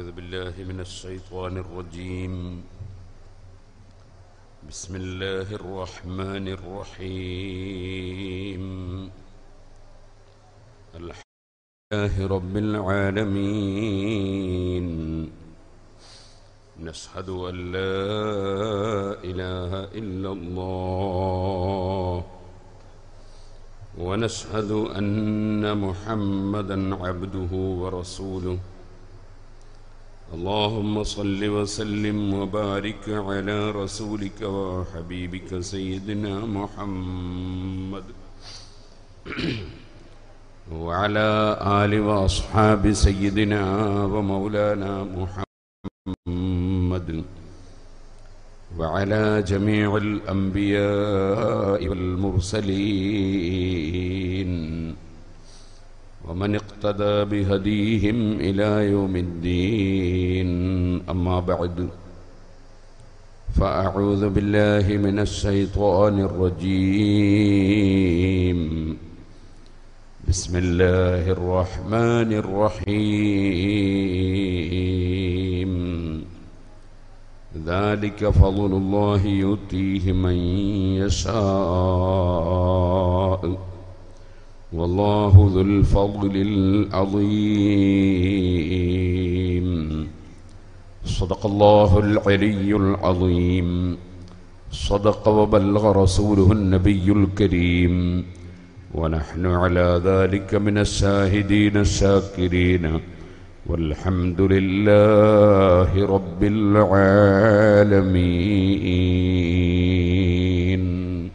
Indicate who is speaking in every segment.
Speaker 1: أعوذ بالله من الشيطان الرجيم بسم الله الرحمن الرحيم الحمد لله رب العالمين نشهد أن لا إله إلا الله ونشهد أن محمدا عبده ورسوله اللهم صل وسلم وبارك على رسولك وحبيبك سيدنا محمد وعلى آل وأصحاب سيدنا ومولانا محمد وعلى جميع الأنبياء والمرسلين ومن اقتدى بهديهم إلى يوم الدين أما بعد فأعوذ بالله من الشيطان الرجيم بسم الله الرحمن الرحيم ذلك فضل الله يؤتيه من يشاء والله ذو الفضل العظيم صدق الله العلي العظيم صدق وبلغ رسوله النبي الكريم ونحن على ذلك من الشاهدين الشاكرين والحمد لله رب العالمين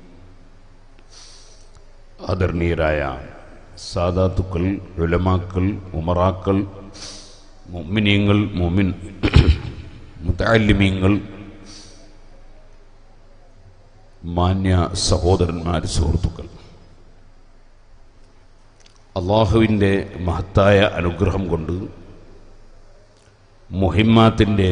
Speaker 1: ആദരണീയരായ സാദാത്തുക്കൾ ഉലമാക്കൾ ഉമറാക്കൾ മുമ്മിനീങ്ങൾ മുമിൻ മുതാലിമീങ്ങൾ മാന്യ സഹോദരന്മാർ സുഹൃത്തുക്കൾ അള്ളാഹുവിൻ്റെ മഹത്തായ അനുഗ്രഹം കൊണ്ട് മുഹിമാത്തിൻ്റെ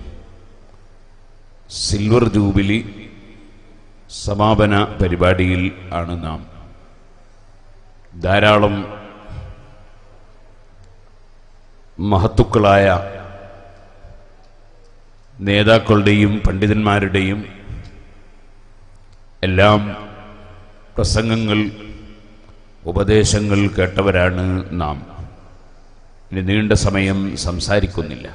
Speaker 1: സിൽവർ ജൂബിലി സമാപന പരിപാടിയിൽ ആണ് നാം ധാരാളം മഹത്തുക്കളായ നേതാക്കളുടെയും പണ്ഡിതന്മാരുടെയും എല്ലാം പ്രസംഗങ്ങൾ ഉപദേശങ്ങൾ കേട്ടവരാണ് നാം ഇനി നീണ്ട സമയം സംസാരിക്കുന്നില്ല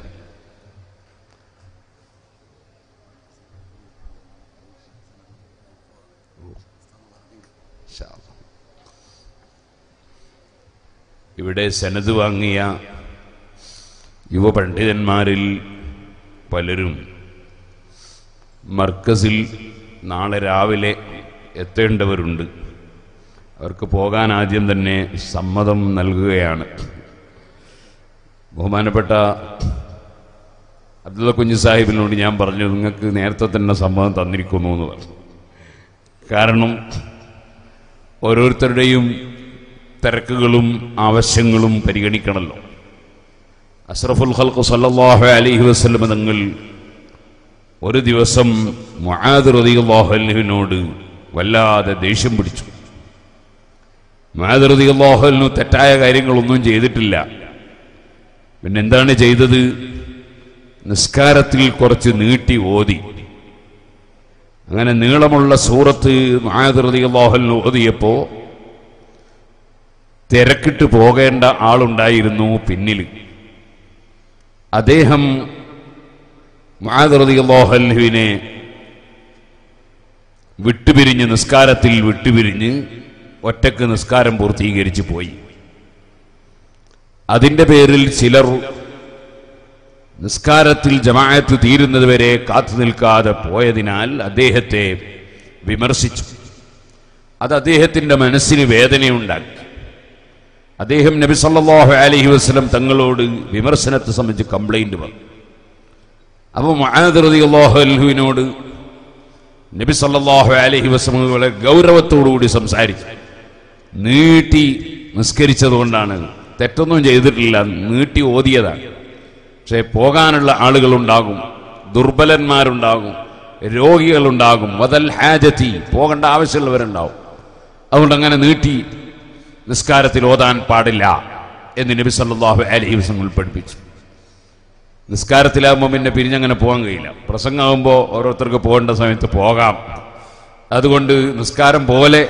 Speaker 1: ഇവിടെ സനത് വാങ്ങിയ യുവപണ്ഡിതന്മാരിൽ പലരും മർക്കസിൽ നാളെ രാവിലെ എത്തേണ്ടവരുണ്ട് അവർക്ക് പോകാൻ ആദ്യം തന്നെ സമ്മതം നൽകുകയാണ് ബഹുമാനപ്പെട്ട അബ്ദുള്ള കുഞ്ഞു സാഹിബിനോട് ഞാൻ പറഞ്ഞു നിങ്ങൾക്ക് നേരത്തെ തന്നെ സമ്മതം തന്നിരിക്കുന്നു എന്ന് പറഞ്ഞു കാരണം ഓരോരുത്തരുടെയും തിരക്കുകളും ആവശ്യങ്ങളും പരിഗണിക്കണമല്ലോ അഷ്റഫുൽ ഖൽഖ് സല്ലല്ലാഹു അലൈഹി വസല്ലം തങ്ങൾ ഒരു ദിവസം മുആദ് റളിയല്ലാഹു അൻഹുവിനോട് വല്ലാതെ ദേഷ്യം പിടിച്ചു മുആദ് റളിയല്ലാഹു അൻഹു തെറ്റായ കാര്യങ്ങളൊന്നും ചെയ്തിട്ടില്ല പിന്നെ എന്താണ് ചെയ്തത് നിസ്കാരത്തിൽ കുറച്ച് നീട്ടി ഓതി അങ്ങനെ നീളമുള്ള സൂറത്ത് മുആദ് റളിയല്ലാഹു അൻഹു ഓതിയപ്പോൾ തിരക്കിട്ട് പോകേണ്ട ആളുണ്ടായിരുന്നു പിന്നിൽ അദ്ദേഹം മാതൃതിഹുവിനെ വിട്ടുപിരിഞ്ഞ് നിസ്കാരത്തിൽ വിട്ടുപിരിഞ്ഞ് ഒറ്റക്ക് നിസ്കാരം പൂർത്തീകരിച്ച് പോയി അതിൻ്റെ പേരിൽ ചിലർ നിസ്കാരത്തിൽ ജമാഅത്ത് തീരുന്നതുവരെ കാത്തു നിൽക്കാതെ പോയതിനാൽ അദ്ദേഹത്തെ വിമർശിച്ചു അത് അദ്ദേഹത്തിൻ്റെ മനസ്സിന് വേദനയുണ്ടാക്കി അദ്ദേഹം നബി സല്ലല്ലാഹു അലൈഹി വസല്ലം തങ്ങളോട് വിമർശനത്തെ സംബന്ധിച്ച് കംപ്ലൈന്റ് പറഞ്ഞു അപ്പോൾ മുആദ് റളിയല്ലാഹു അൻഹുവിനോട് നബി സല്ലല്ലാഹു അലൈഹി വസല്ലം വളരെ ഗൗരവത്തോടുകൂടി സംസാരിച്ചു നീട്ടി നിസ്കരിച്ചതുകൊണ്ടാണ് തെറ്റൊന്നും ചെയ്തിട്ടില്ല നീട്ടി ഓതിയതാണ് പക്ഷേ പോകാനുള്ള ആളുകളുണ്ടാകും ദുർബലന്മാരുണ്ടാകും രോഗികളുണ്ടാകും വതൽ ഹാജത്തി പോകേണ്ട ആവശ്യമുള്ളവരുണ്ടാവും അതുകൊണ്ട് അങ്ങനെ നീട്ടി നിസ്കാരത്തിൽ ഓതാൻ പാടില്ല എന്ന് നബി സല്ലല്ലാഹു അലൈഹി വസല്ലം പഠിപ്പിച്ചു നിസ്കാരത്തിലാകുമ്പോൾ പിന്നെ പിരിഞ്ഞങ്ങനെ പോകാൻ കഴിയില്ല പ്രസംഗമാകുമ്പോൾ ഓരോരുത്തർക്ക് പോകേണ്ട സമയത്ത് പോകാം അതുകൊണ്ട് നിസ്കാരം പോലെ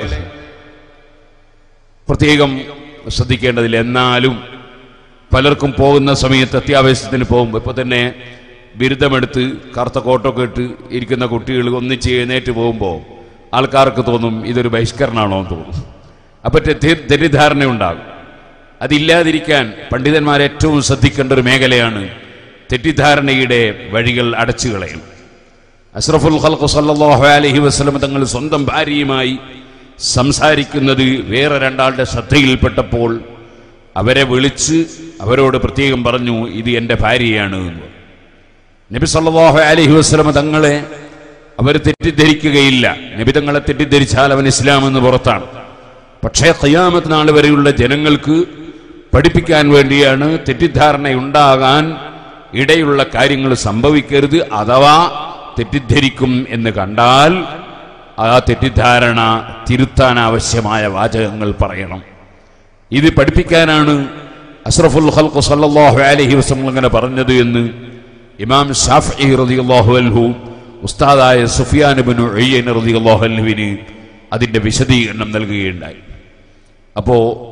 Speaker 1: പ്രത്യേകം ശ്രദ്ധിക്കേണ്ടതില്ല എന്നാലും പലർക്കും പോകുന്ന സമയത്ത് അത്യാവശ്യത്തിന് പോകുമ്പോൾ ഇപ്പോൾ തന്നെ ബിരുദമെടുത്ത് കറുത്ത കോട്ടൊക്കെ ഇട്ട് ഇരിക്കുന്ന കുട്ടികൾ ഒന്നിച്ച് എഴുന്നേറ്റ് പോകുമ്പോൾ ആൾക്കാർക്ക് തോന്നും ഇതൊരു ബഹിഷ്കരണമാണോ എന്ന് തോന്നും അപ്പം തെറ്റി- തെറ്റിദ്ധാരണ ഉണ്ടാകും അതില്ലാതിരിക്കാൻ പണ്ഡിതന്മാർ ഏറ്റവും ശ്രദ്ധിക്കേണ്ട ഒരു മേഖലയാണ് തെറ്റിദ്ധാരണയുടെ വഴികൾ അടച്ചു കളയും അഷ്റഫുൽ ഖൽഖ് സല്ലല്ലാഹു അലൈഹി വസല്ലം തങ്ങൾ സ്വന്തം ഭാര്യയുമായി സംസാരിക്കുന്നത് വേറെ രണ്ടാളുടെ ശ്രദ്ധയിൽപ്പെട്ടപ്പോൾ അവരെ വിളിച്ച് അവരോട് പ്രത്യേകം പറഞ്ഞു ഇത് എൻ്റെ ഭാര്യയാണ് എന്ന് നബി സല്ലല്ലാഹു അലൈഹി വസല്ലം തങ്ങളെ അവർ തെറ്റിദ്ധരിക്കുകയില്ല നബി തങ്ങളെ തെറ്റിദ്ധരിച്ചാൽ അവൻ ഇസ്ലാം എന്ന് പുറത്താണ് പക്ഷേ ഖിയാമത്ത് നാൾ വരെയുള്ള ജനങ്ങൾക്ക് പഠിപ്പിക്കാൻ വേണ്ടിയാണ് തെറ്റിദ്ധാരണ ഉണ്ടാകാൻ ഇടയുള്ള കാര്യങ്ങൾ സംഭവിക്കരുത് അഥവാ തെറ്റിദ്ധരിക്കും എന്ന് കണ്ടാൽ ആ തെറ്റിദ്ധാരണ തിരുത്താൻ ആവശ്യമായ വാചകങ്ങൾ പറയണം ഇത് പഠിപ്പിക്കാനാണ് അഷ്റഫുൽ ഖൽഖ് സല്ലല്ലാഹു അലൈഹി വസല്ലം അങ്ങനെ പറഞ്ഞത് എന്ന് ഇമാം ഷാഫി റളിയല്ലാഹു അൻഹു ഉസ്താദായ സുഫിയാൻ ഇബ്നു ഉയ്യന റളിയല്ലാഹു അൻഹുവിന് അതിന്റെ വിശദീകരണം നൽകുകയുണ്ടായി അപ്പോ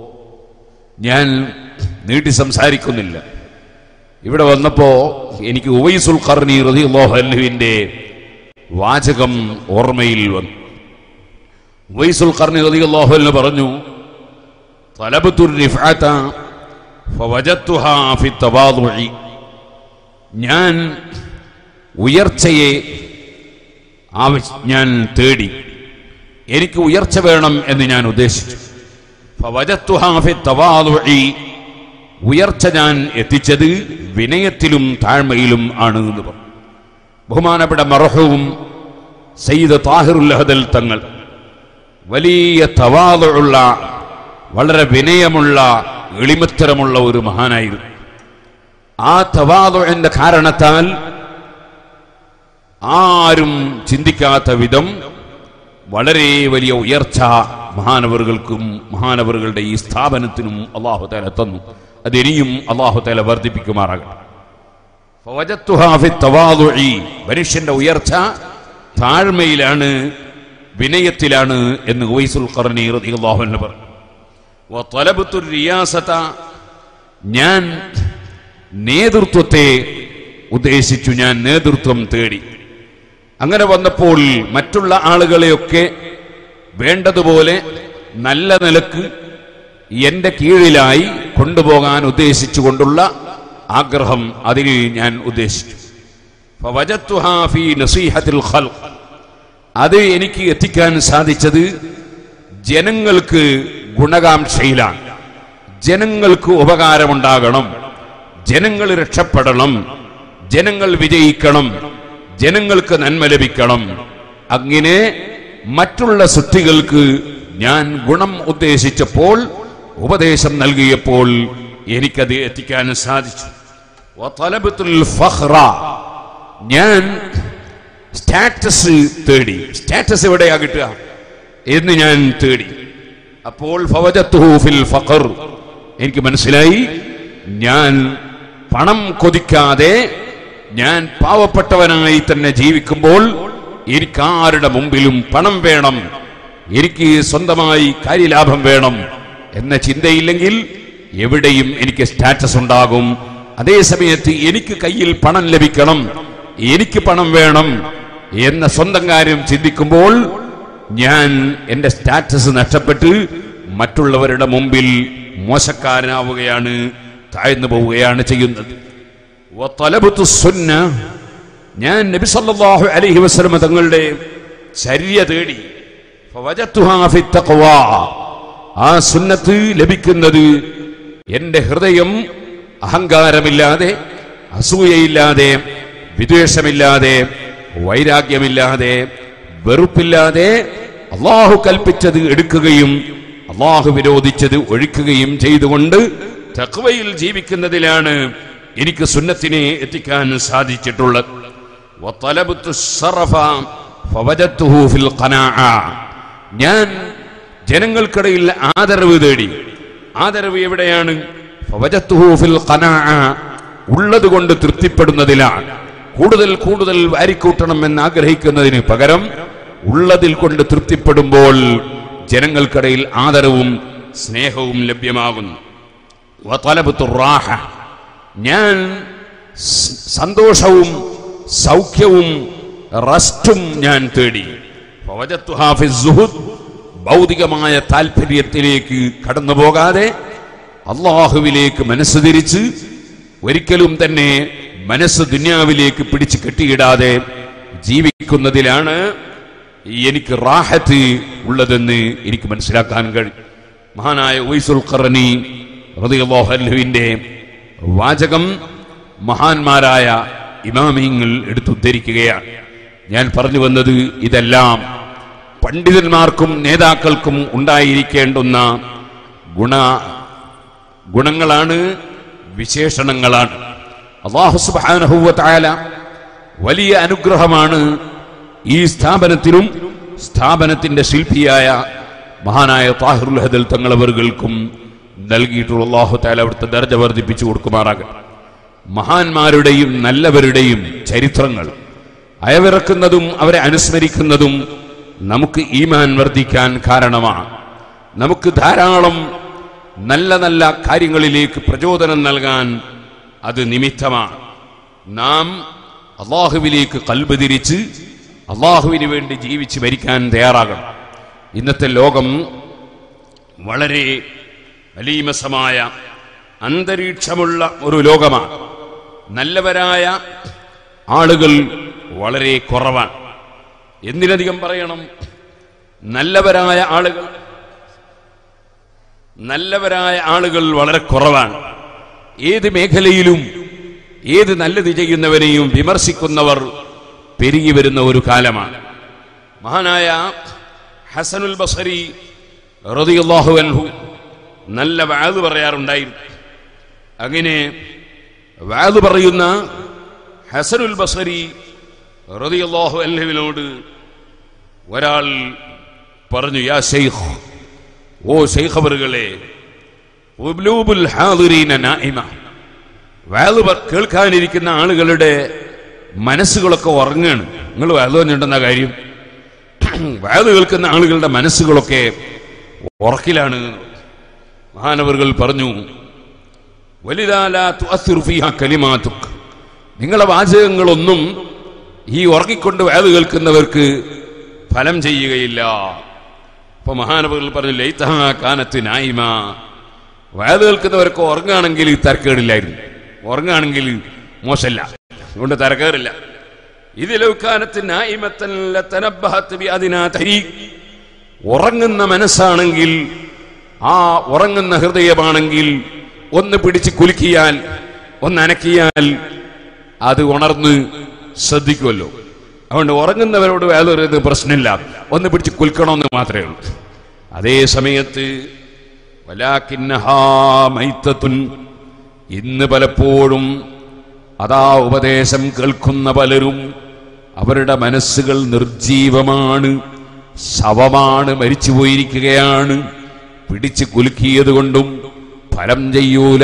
Speaker 1: ഞാൻ നീട്ടി സംസാരിക്കുന്നില്ല ഇവിടെ വന്നപ്പോ എനിക്ക് ഉവൈസുൽ ഖർണി റളിയല്ലാഹു അൻഹുവിന്റെ വാചകം ഓർമ്മയിൽ വന്നു ഉവൈസുൽ ഖർണി റളിയല്ലാഹു അൻഹു പറഞ്ഞു طلبت الرفعة فوجدتها في التواضع ഞാൻ ഉയർച്ചയെ ആവശ്യ ഞാൻ തേടി എനിക്ക് ഉയർച്ച വേണം എന്ന് ഞാൻ ഉദ്ദേശിച്ചു فوجدتها في التواضع ഉയർച്ച ഞാൻ എത്തിച്ചത് വിനയത്തിലും താഴ്മയിലും ആണ് എന്ന് പറഞ്ഞു ബഹുമാനപ്പെട്ട മറഹവും സയ്യിദ് താഹിറുൽ അഹദൽ തങ്ങൾ വലിയ തവാതുള്ള വളരെ വിനയമുള്ള എളിമത്തരമുള്ള ഒരു മഹാനായിരുന്നു ആ തവാതുവിന്റെ കാരണത്താൽ ആരും ചിന്തിക്കാത്ത വിധം വളരെ വലിയ ഉയർച്ച മഹാനവറുകൾക്കും മഹാനവറുകളുടെ ഈ സ്ഥാപനത്തിനും അള്ളാഹു തല തന്നു അതിനിയും അള്ളാഹു തല വർദ്ധിപ്പിക്കുമാറാകട്ടെ ഫവജത്തുഹാ ഫി തവാദുഇ. മനുഷ്യന്റെ ഉയർച്ച താഴ്മയിലാണ് വിനയത്തിലാണ് എന്ന് ഉവൈസുൽ ഖർണി റളിയല്ലാഹു അൻഹു പറഞ്ഞു വതലബത്തു റിയാസത ഞാൻ നേതൃത്വത്തെ ഉദ്ദേശിച്ചു ഞാൻ നേതൃത്വം തേടി അങ്ങനെ വന്നപ്പോൾ മറ്റുള്ള ആളുകളെയൊക്കെ വേണ്ടതുപോലെ നല്ല നിലക്ക് എന്റെ കീഴിലായി കൊണ്ടുപോകാൻ ഉദ്ദേശിച്ചുകൊണ്ടുള്ള ആഗ്രഹം അതിന് ഞാൻ ഉദ്ദേശിച്ചു ഫവജത്തുഹാ ഫീ നസീഹത്തിൽ ഖൽഖ്. അത് എനിക്ക് എത്തിക്കാൻ സാധിച്ചത് ജനങ്ങൾക്ക് ഗുണകാംക്ഷയിലാണ് ജനങ്ങൾക്ക് ഉപകാരമുണ്ടാകണം ജനങ്ങൾ രക്ഷപ്പെടണം ജനങ്ങൾ വിജയിക്കണം ജനങ്ങൾക്ക് നന്മ ലഭിക്കണം അങ്ങനെ മറ്റുള്ള സൃഷ്ടികൾക്ക് ഞാൻ ഗുണം ഉദ്ദേശിച്ചപ്പോൾ ഉപദേശം നൽകിയപ്പോൾ എനിക്കത് എത്തിക്കാൻ സാധിച്ചു വതലബത്തുൽ ഫഖ്റ. ഞാൻ സ്റ്റാറ്റസ് തേടി സ്റ്റാറ്റസ് എവിടെയാ കിട്ടുക എന്ന് ഞാൻ തേടി അപ്പോൾ ഫവജത്തുഹു ഫിൽ ഫഖർ എനിക്ക് മനസ്സിലായി ഞാൻ പണം കൊതിക്കാതെ ഞാൻ പാവപ്പെട്ടവനായി തന്നെ ജീവിക്കുമ്പോൾ എനിക്ക് ആരുടെ മുമ്പിലും പണം വേണം എനിക്ക് സ്വന്തമായി കാര്യലാഭം വേണം എന്ന ചിന്തയില്ലെങ്കിൽ എവിടെയും എനിക്ക് സ്റ്റാറ്റസ് ഉണ്ടാകും അതേ സമയത്ത് എനിക്ക് കയ്യിൽ പണം ലഭിക്കണം എനിക്ക് പണം വേണം എന്ന സ്വന്തം കാര്യം ചിന്തിക്കുമ്പോൾ ഞാൻ എന്റെ സ്റ്റാറ്റസ് നഷ്ടപ്പെട്ട് മറ്റുള്ളവരുടെ മുമ്പിൽ മോശക്കാരനാവുകയാണ് താഴ്ന്നു പോവുകയാണ് ചെയ്യുന്നത് വതലബത്തു സുന്ന ഞാൻ നബി സല്ലല്ലാഹു അലൈഹി വസല്ലം തങ്ങളുടെ ചര്യ തേടി ഫവജത്തുഹാ ഫി തഖ്വാ. ആ സുന്നത്ത് ലഭിക്കുന്നത് എന്റെ ഹൃദയം അഹങ്കാരമില്ലാതെ അസൂയയില്ലാതെ വിദ്വേഷമില്ലാതെ വൈരാഗ്യമില്ലാതെ വെറുപ്പില്ലാതെ അള്ളാഹു കൽപ്പിച്ചത് എടുക്കുകയും അള്ളാഹു വിരോധിച്ചത് ഒഴിക്കുകയും ചെയ്തുകൊണ്ട് തഖ്വയിൽ ജീവിക്കുന്നതിലാണ് എനിക്ക് സുന്നത്തിനെ എത്തിക്കാൻ സാധിച്ചിട്ടുള്ളത് وطلبت الشرف فوجدته في القناعة. ഞാൻ ജനങ്ങൾക്കിടയിൽ ആദരവ് തേടി ആദരവ് എവിടെയാണ് فوجدته في القناعة. ഉള്ളത് കൊണ്ട് തൃപ്തിപ്പെടുന്നതിലാണ് കൂടുതൽ കൂടുതൽ വാരിക്കൂട്ടണം എന്ന് ആഗ്രഹിക്കുന്നതിന് പകരം ഉള്ളതിൽ കൊണ്ട് തൃപ്തിപ്പെടുമ്പോൾ ജനങ്ങൾക്കിടയിൽ ആദരവും സ്നേഹവും ലഭ്യമാകുന്നു വതലബത്തു റാഹ. ഞാൻ സ് സന്തോഷവും സൗഖ്യവും റസ്റ്റും ഞാൻ തേടി ഫവജത്തുഹാ ഫി സുഹുദ്. ഭൗതികമായ താല്പര്യത്തിലേക്ക് കടന്നു പോകാതെ അള്ളാഹുവിലേക്ക് മനസ്സ് തിരിച്ച് ഒരിക്കലും തന്നെ മനസ്സ് ദുന്യാവിലേക്ക് പിടിച്ച് കെട്ടിയിടാതെ ജീവിക്കുന്നതിലാണ് എനിക്ക് റാഹത്ത് ഉള്ളതെന്ന് എനിക്ക് മനസ്സിലാക്കാൻ കഴിയും മഹാനായ ഉയ്സുൽ ഖറനി റളിയല്ലാഹുവിന്റെ വാചകം മഹാന്മാരായ ഇമാമിങ്ങൾ എടുത്തുദ്ധരിക്കുകയാണ് ഞാൻ പറഞ്ഞു വന്നത് ഇതെല്ലാം പണ്ഡിതന്മാർക്കും നേതാക്കൾക്കും ഉണ്ടായിരിക്കേണ്ടുന്ന ഗുണ ഗുണങ്ങളാണ് വിശേഷണങ്ങളാണ് അള്ളാഹു സുബ്ഹാനഹു വ തആല വലിയ അനുഗ്രഹമാണ് ഈ സ്ഥാപനത്തിനും സ്ഥാപനത്തിന്റെ ശില്പിയായ മഹാനായ താഹിറുൽ ഹദൽ തങ്ങളവർകൾക്കും നൽകിയിട്ടുള്ള അള്ളാഹു താല അവിടുത്തെ ദർജ വർദ്ധിപ്പിച്ചു കൊടുക്കുമാറാകട്ടെ മഹാന്മാരുടെയും നല്ലവരുടെയും ചരിത്രങ്ങൾ അയവിറക്കുന്നതും അവരെ അനുസ്മരിക്കുന്നതും നമുക്ക് ഈമാൻ വർദ്ധിക്കാൻ കാരണമാണ് നമുക്ക് ധാരാളം നല്ല നല്ല കാര്യങ്ങളിലേക്ക് പ്രചോദനം നൽകാൻ അത് നിമിത്തമാണ് നാം അള്ളാഹുവിലേക്ക് കൽബ് തിരിച്ച് അള്ളാഹുവിന് വേണ്ടി ജീവിച്ച് മരിക്കാൻ തയ്യാറാകണം ഇന്നത്തെ ലോകം വളരെ അലീമസമായ അന്തരീക്ഷമുള്ള ഒരു ലോകമാണ് നല്ലവരായ ആളുകൾ വളരെ കുറവാണ് എന്തിനധികം പറയണം നല്ലവരായ ആളുകൾ നല്ലവരായ ആളുകൾ വളരെ കുറവാണ് ഏത് മേഖലയിലും ഏത് നല്ലത് ചെയ്യുന്നവരെയും വിമർശിക്കുന്നവർ പെരുകി വരുന്ന ഒരു കാലമാണ് മഹാനായ ഹസനുൽ ബസരി റളിയല്ലാഹു അൻഹു നല്ല വാത് പറയാറുണ്ടായിരുന്നു അങ്ങനെ വാത് പറയുന്ന ഹസനുൽ ബസരി റളിയല്ലാഹു അൻഹുവിനോട് ഒരാൾ പറഞ്ഞു യാ ഷെയ്ഖ് ഓ ഷെയ്ഖ് അവറുകളെ ഉബ്ലൂബുൽ ഹാദിരീന നായിമ വാത് പ- കേൾക്കാനിരിക്കുന്ന ആളുകളുടെ മനസ്സുകളൊക്കെ ഉറങ്ങാണ് നിങ്ങൾ വാത് പറഞ്ഞിട്ടുണ്ടെന്ന കാര്യം വാത് കേൾക്കുന്ന ആളുകളുടെ മനസ്സുകളൊക്കെ ഉറക്കിലാണ് മഹാനവറുകൾ പറഞ്ഞു വലിതാല തുഅസ്സിറു ഫീഹാ കലിമാതുക് നിങ്ങളുടെ വാചകങ്ങളൊന്നും ഈ ഉറങ്ങിക്കൊണ്ട് വാത് കേൾക്കുന്നവർക്ക് ഫലം ചെയ്യുകയില്ല അപ്പൊ മഹാനവറുകൾ പറഞ്ഞു ലൈത്തഹ കാനത്ത് നായിമ വാത് കേൾക്കുന്നവർക്ക് ഉറങ്ങുകയാണെങ്കിൽ തരക്കേടില്ലായിരുന്നു ഉറങ്ങുകയാണെങ്കിൽ മോശമല്ല അതുകൊണ്ട് തരക്കേറില്ല ഇതിലൗക്കാനത്ത് നായിമത്തൻ ലതനബ്ബഹത്ത് ബിഅദിനാ തരീഖ് ഉറങ്ങുന്ന മനസ്സാണെങ്കിൽ ആ ഉറങ്ങുന്ന ഹൃദയമാണെങ്കിൽ ഒന്ന് പിടിച്ച് കുലുക്കിയാൽ ഒന്ന് അനക്കിയാൽ അത് ഉണർന്ന് ശ്രദ്ധിക്കുമല്ലോ അതുകൊണ്ട് ഉറങ്ങുന്നവരോട് വേറെ പറയുന്നത് പ്രശ്നമില്ല ഒന്ന് പിടിച്ച് കുൽക്കണമെന്ന് മാത്രമേ ഉള്ളൂ അതേ സമയത്ത് വലാക്കിന്നഹാ മൈത്തത്തുൻ ഇന്ന് പലപ്പോഴും അതാ ഉപദേശം കേൾക്കുന്ന പലരും അവരുടെ മനസ്സുകൾ നിർജീവമാണ് ശവമാണ് മരിച്ചുപോയിരിക്കുകയാണ് പിടിച്ച് കുലുക്കിയത് കൊണ്ടും ഫലം ചെയ്യൂല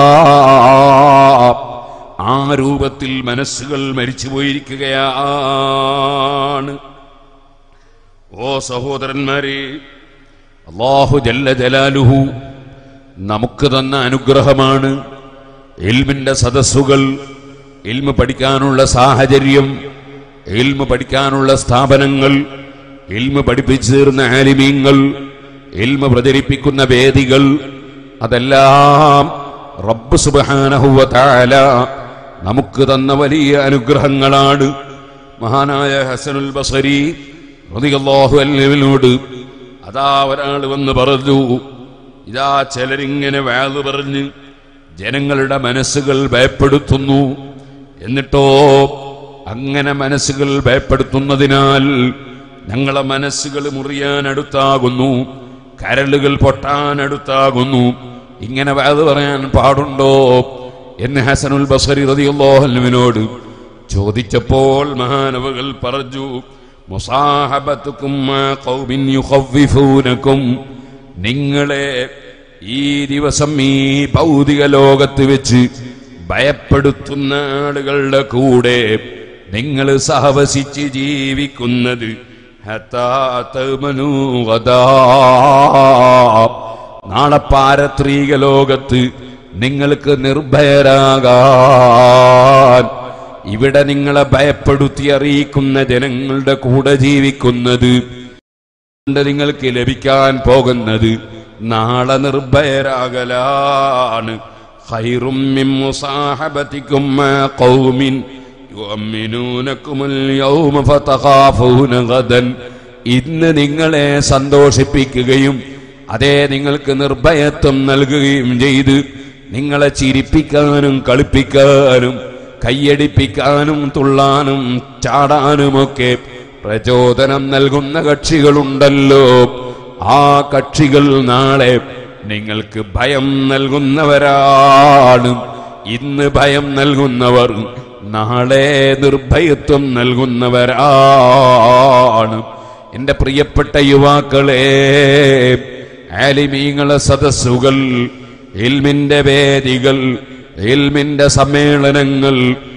Speaker 1: ആ രൂപത്തിൽ മനസ്സുകൾ മരിച്ചുപോയിരിക്കുകയാണ് ഓ സഹോദരന്മാരെ അള്ളാഹു ജല്ല ജലാലുഹു നമുക്ക് തന്ന അനുഗ്രഹമാണ് ഇൽമിന്റെ സദസ്സുകൾ ഇൽമ പഠിക്കാനുള്ള സാഹചര്യം ഇൽമ പഠിക്കാനുള്ള സ്ഥാപനങ്ങൾ ഇൽമ പഠിപ്പിച്ചു തീർന്ന ആലിമീങ്ങൾ ഇൽമ പ്രചരിപ്പിക്കുന്ന വേദികൾ അതെല്ലാം റബ്ബ് സുബ്ഹാനഹു തആല നമുക്ക് തന്ന വലിയ അനുഗ്രഹങ്ങളാണ് മഹാനായ ഹസനുൽ ബസരി റളിയല്ലാഹു അൻഹുവിനോട് അതാ ഒരാൾ വന്ന് പറഞ്ഞു ഇതാ ചിലരിങ്ങനെ വാത് പറഞ്ഞ് ജനങ്ങളുടെ മനസ്സുകൾ ഭയപ്പെടുത്തുന്നു എന്നിട്ടോ അങ്ങനെ മനസ്സുകൾ ഭയപ്പെടുത്തുന്നതിനാൽ ഞങ്ങളെ മനസ്സുകൾ മുറിയാൻ അടുത്താകുന്നു കരളുകൾ പൊട്ടാൻ അടുത്താകുന്നു ഇങ്ങനെ വാത് പറയാൻ പാടുണ്ടോ എന്ന് ഹസനുൽ ബസരി റതിയുള്ളോഹല്ലുവിനോട് ചോദിച്ചപ്പോൾ മഹാനവകൾ പറഞ്ഞു മുസാഹബത്തുക്കും മാ ഖൗമിൻ യുഖവ്വിഫൂനക്കും നിങ്ങളെ ഈ ദിവസം ഈ ഭൗതിക ലോകത്ത് വെച്ച് ഭയപ്പെടുത്തുന്ന ആളുകളുടെ കൂടെ നിങ്ങൾ സഹവസിച്ച് ജീവിക്കുന്നത് ഹത്താ തഅ്മനൂ ഗദാ. നാളെ പാരത്രീക ലോകത്ത് നിങ്ങൾക്ക് നിർഭയരാകാൻ ഇവിടെ നിങ്ങളെ ഭയപ്പെടുത്തി അറിയിക്കുന്ന ജനങ്ങളുടെ കൂടെ ജീവിക്കുന്നത് കൊണ്ട് നിങ്ങൾക്ക് ലഭിക്കാൻ പോകുന്നത് നാളെ നിർഭയരാകലാണ് ഖൈറും മിൻ മുസാഹബതിക്കും മാ ഖൗമിൻ യുഅമ്മിനൂനകുമുൽ യൗമ ഫതഖാഫൂന ഗദൻ ഇന്ന് നിങ്ങളെ സന്തോഷിപ്പിക്കുകയും അതേ നിങ്ങൾക്ക് നിർഭയത്വം നൽകുകയും ചെയ്ത് നിങ്ങളെ ചിരിപ്പിക്കാനും കളിപ്പിക്കാനും കയ്യടിപ്പിക്കാനും തുള്ളാനും ചാടാനുമൊക്കെ പ്രചോദനം നൽകുന്ന കക്ഷികളുണ്ടല്ലോ ആ കക്ഷികൾ നാളെ നിങ്ങൾക്ക് ഭയം നൽകുന്നവരാണ് ഇന്ന് ഭയം നൽകുന്നവർ നാളെ നിർഭയത്വം നൽകുന്നവരാണ് എന്റെ പ്രിയപ്പെട്ട യുവാക്കളെ ആലിമീങ്ങളെ സദസ്സുകൾ ഇൽമിന്റെ വേദികൾ ഇൽമിന്റെ സമ്മേളനങ്ങൾ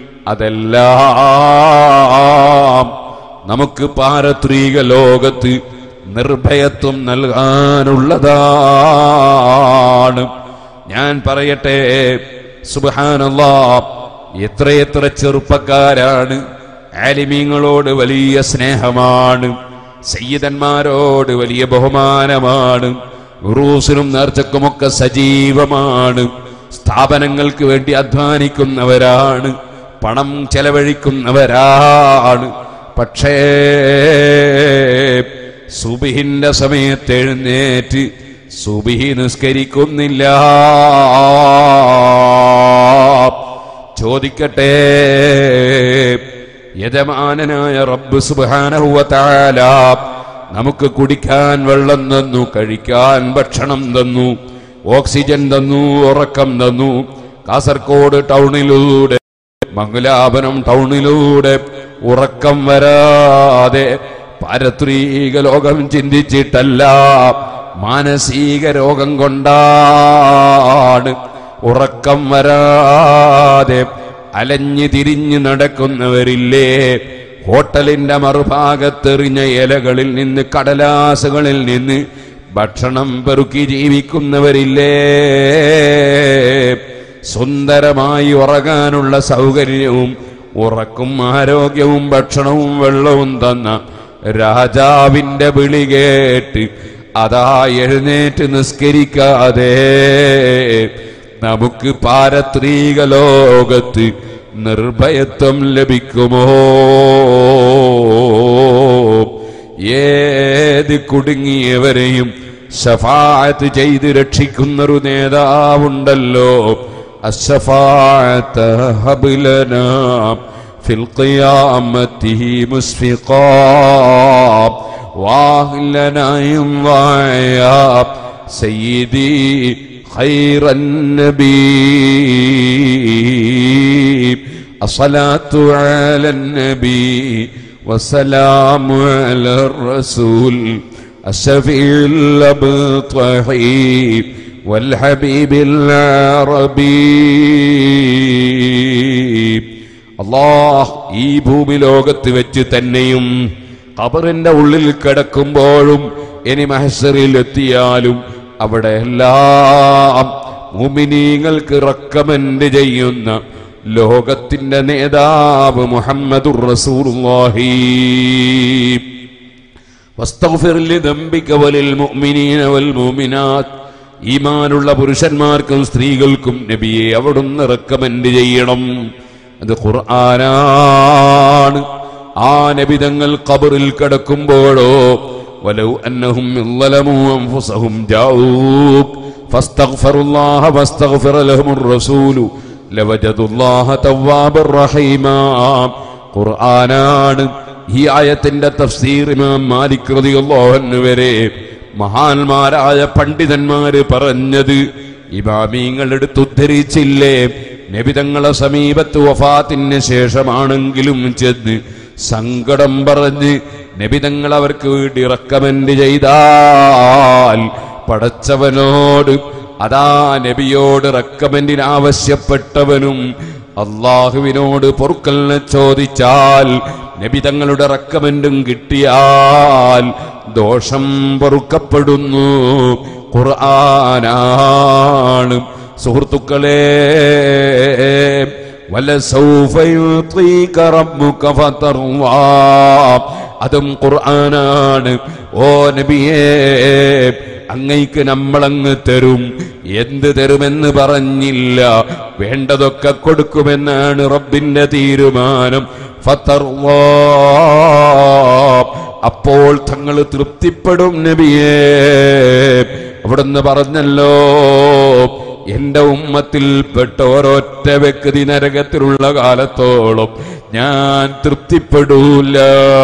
Speaker 1: അതെല്ലാം നമുക്ക് പാരത്രീക ലോകത്ത് നിർഭയത്വം നൽകാനുള്ളതാണ് ഞാൻ പറയട്ടെ സുബാനല്ലാ എത്രയെത്ര ചെറുപ്പക്കാരാണ് ആലിമീങ്ങളോട് വലിയ സ്നേഹമാണ് സയ്യിദന്മാരോട് വലിയ ബഹുമാനമാണ് ഉറൂസിനും നേർച്ചക്കുമൊക്കെ സജീവമാണ് സ്ഥാപനങ്ങൾക്ക് വേണ്ടി അധ്വാനിക്കുന്നവരാണ് പണം ചെലവഴിക്കുന്നവരാണ് പക്ഷേ സുബിഹിന്റെ സമയത്ത് എഴുന്നേറ്റ് സുബിഹി നിസ്കരിക്കുന്നില്ല ചോദിക്കട്ടെ യജമാനനായ റബ്ബ് സുബാനഹുവത്താല നമുക്ക് കുടിക്കാൻ വെള്ളം തന്നു കഴിക്കാൻ ഭക്ഷണം തന്നു ഓക്സിജൻ തന്നു ഉറക്കം തന്നു കാസർഗോഡ് ടൗണിലൂടെ മംഗലാപനം ടൗണിലൂടെ ഉറക്കം വരാതെ പാരത്രീക ലോകം ചിന്തിച്ചിട്ടല്ല മാനസിക രോഗം കൊണ്ടാണ് ഉറക്കം വരാതെ അലഞ്ഞു തിരിഞ്ഞു നടക്കുന്നവരില്ലേ ഹോട്ടലിന്റെ മറുഭാഗത്തെറിഞ്ഞ ഇലകളിൽ നിന്ന് കടലാസുകളിൽ നിന്ന് ഭക്ഷണം പെറുക്കി ജീവിക്കുന്നവരില്ലേ സുന്ദരമായി ഉറങ്ങാനുള്ള സൗകര്യവും ഉറക്കും ആരോഗ്യവും ഭക്ഷണവും വെള്ളവും തന്ന രാജാവിന്റെ വിളി കേട്ട് അതാ എഴുന്നേറ്റ് നിസ്കരിക്കാതെ നമുക്ക് പാരത്രീക ലോകത്ത് നിർഭയത്വം ലഭിക്കുമോ ഏത് കുടുങ്ങിയവരെയും ഷഫാത്ത് ചെയ്ത് രക്ഷിക്കുന്നൊരു നേതാവുണ്ടല്ലോ അഷഫാത്ത് ഹബിലന ഫിൽ ഖിയാമത്തി മുസ്ഫിഖാ വാഹ്ലനായും വായ സയ്യിദി خير النبي الصلاة على النبي والسلام على الرسول الشفيع الأبطحي والحبيب العربي അള്ളാഹ് ഈ ഭൂമി ലോകത്ത് വെച്ച് തന്നെയും ഖബറിന്റെ ഉള്ളിൽ കിടക്കുമ്പോഴും ഇനി മഹസറിൽ എത്തിയാലും അവിടെ എല്ലാം മുമിനീങ്ങൾക്ക് റക്കമെന്റ് ചെയ്യുന്ന ലോകത്തിന്റെ നേതാവ് മുഹമ്മദുർ റസൂലുള്ളാഹി واستغفر لذنبك وللمؤمنين والمؤمنات ഈമാനുള്ള പുരുഷന്മാർക്കും സ്ത്രീകൾക്കും നബിയെ അവിടുന്ന് റെക്കമെൻഡ് ചെയ്യണം അത് ഖുർആനാണ് ആ നബിതങ്ങൾ ഖബറിൽ കിടക്കുമ്പോഴോ ولو أنهم إن ظلموا أنفسهم جاءوك فاستغفروا الله واستغفر لهم الرسول لوجدوا الله توابا رحيما ഖുർആനാണ് ഈ ആയത്തിന്റെ തഫ്സീർ ഇമാം മാലിക് റളിയല്ലാഹു അൻഹു വരെ മഹാന്മാരായ പണ്ഡിതന്മാര് പറഞ്ഞത് ഇമാമീങ്ങൾ എടുത്തുദ്ധരിച്ചില്ലേ നബിതങ്ങളെ സമീപത്ത് വഫാത്തിന് ശേഷമാണെങ്കിലും ചെന്ന് സങ്കടം പറഞ്ഞ് നബിതങ്ങൾ അവർക്ക് വേണ്ടി റെക്കമെൻഡ് ചെയ്താൽ പടച്ചവനോട് അതാ നബിയോട് റെക്കമെന്റിന് ആവശ്യപ്പെട്ടവനും അള്ളാഹുവിനോട് പൊറുക്കലിനെ ചോദിച്ചാൽ നബി തങ്ങളുടെ റെക്കമെന്റും കിട്ടിയാൽ ദോഷം പൊറുക്കപ്പെടുന്നു ഖുർആനാണ് സുഹൃത്തുക്കളെ വലസൗഫ യുതീക റബ്ബുക ഫതർവാ അതും ഖുർആനാണ് ഓ നബിയേ അങ്ങയ്ക്ക് നമ്മളങ്ങ് തരും എന്ത് തരുമെന്ന് പറഞ്ഞില്ല വേണ്ടതൊക്കെ കൊടുക്കുമെന്നാണ് റബ്ബിന്റെ തീരുമാനം ഫതർവാ അപ്പോൾ തങ്ങൾ തൃപ്തിപ്പെടും നബിയേ അവിടുന്ന് പറഞ്ഞല്ലോ എന്റെ ഉമ്മത്തിൽപ്പെട്ട ഒരൊറ്റ വ്യക്തി നരകത്തിലുള്ള കാലത്തോളം ഞാൻ തൃപ്തിപ്പെടൂല